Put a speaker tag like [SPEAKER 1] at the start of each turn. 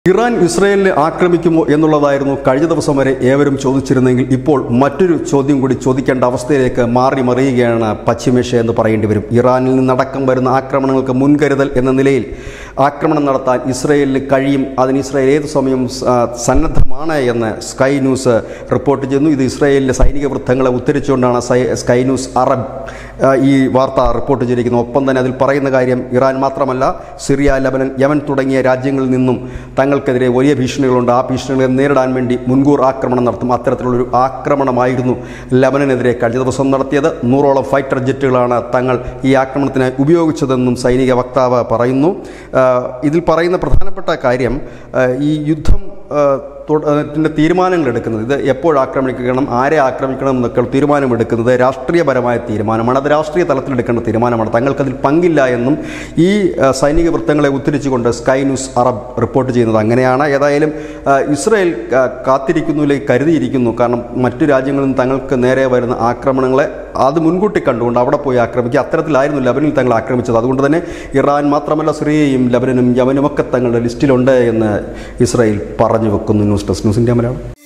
[SPEAKER 1] Iran ഇസ്രയേലിനെ ആക്രമിക്കുമോ എന്നുള്ളതായിരുന്നു കഴിഞ്ഞ ദിവസം വരെ ഏവരും ചോദിച്ചിരുന്നെങ്കിൽ ഇപ്പോൾ മറ്റൊരു ചോദ്യം കൂടി ചോദിക്കേണ്ട അവസ്ഥയിലേക്ക് മാറി മറിയുകയാണ് പശ്ചിമേഷ്യ എന്ന് പറയേണ്ടി വരും ഇറാനിൽ നിന്നടക്കം വരുന്ന ആക്രമണങ്ങൾക്ക് മുൻകരുതൽ എന്ന നിലയിൽ ആക്രമണം നടത്താൻ ഇസ്രയേലിന് കഴിയും അതിന് ഇസ്രയേൽ ഏത് സമയവും ആ, സന്നദ്ധമാണ് എന്ന് സ്കൈ ന്യൂസ് റിപ്പോർട്ട് ചെയ്യുന്നു ഇത് ഇസ്രയേലിലെ സൈനിക വൃത്തങ്ങളെ ഉദ്ധരിച്ചുകൊണ്ടാണ് സൈ- സ്കൈ ന്യൂസ് അറബ് ആ, ഈ വാർത്ത റിപ്പോർട്ട് ചെയ്തിരിക്കുന്നത് ഒപ്പം തന്നെ അതിൽ പറയുന്ന കാര്യം ഇറാൻ മാത്രമല്ല സിറിയ ലബനൻ യമൻ തുടങ്ങിയ രാജ്യങ്ങളിൽ നിന്നും തങ്ങൾക്കെതിരെ വലിയ ഭീഷണികളുണ്ട് ആ ഭീഷണികളെ നേരിടാൻ വേണ്ടി മുൻകൂർ ആക്രമണം നടത്തും അത്തരത്തിലുള്ളൊരു ആക്രമണമായിരുന്നു ലബനനെതിരെ കഴിഞ്ഞ ദിവസം നടത്തിയത് നൂറോളം ഫൈറ്റർ ജെറ്റുകളാണ് തങ്ങൾ ഈ ആക്രമണത്തിനായി ഉപയോഗിച്ചതെന്നും സൈനിക വക്താവ് പറയുന്നു ആ, ഇതിൽ പറയുന്ന പ്രധാനപ്പെട്ട കാര്യം ആ, ഈ യുദ്ധം ആ, തൊ- ആ, ത്തിന്റെ തീരുമാനങ്ങൾ എടുക്കുന്നത് ഇത് എപ്പോൾ ആക്രമിക്കണം ആരെ ആക്രമിക്കണം എന്നൊക്കെ തീരുമാനമെടുക്കുന്നത് രാഷ്ട്രീയപരമായ തീരുമാനമാണ് അത് രാഷ്ട്രീയ തലത്തിൽ എടുക്കേണ്ട തീരുമാനമാണ് തങ്ങൾക്കതിൽ പങ്കില്ല എന്നും ഈ ആ, സൈനിക വൃത്തങ്ങളെ ഉദ്ധരിച്ചുകൊണ്ട് സ്കൈ ന്യൂസ് അറബ് റിപ്പോർട്ട് ചെയ്യുന്നത് അങ്ങനെയാണ് ഏതായാലും ആ, ഇസ്രയേൽ ആ, കാത്തിരിക്കുന്നുലേക്ക് കരുതിയിരിക്കുന്നു കാരണം മറ്റു രാജ്യങ്ങളിൽ നിന്ന് തങ്ങൾക്ക് നേരെ വരുന്ന ആക്രമണങ്ങളെ അത് മുൻകൂട്ടി കണ്ടുകൊണ്ട് അവിടെ പോയി ആക്രമിക്കുക അത്തരത്തിലായിരുന്നു ലബനിൽ തങ്ങൾ ആക്രമിച്ചത് അതുകൊണ്ട് തന്നെ ഇറാൻ മാത്രമല്ല സിറിയയും ലബനനും യമനും ഒക്കെ തങ്ങളുടെ ലിസ്റ്റിലുണ്ട് എന്ന് ഇസ്രായേൽ പറഞ്ഞു വെക്കുന്നു news desk news India Malayalam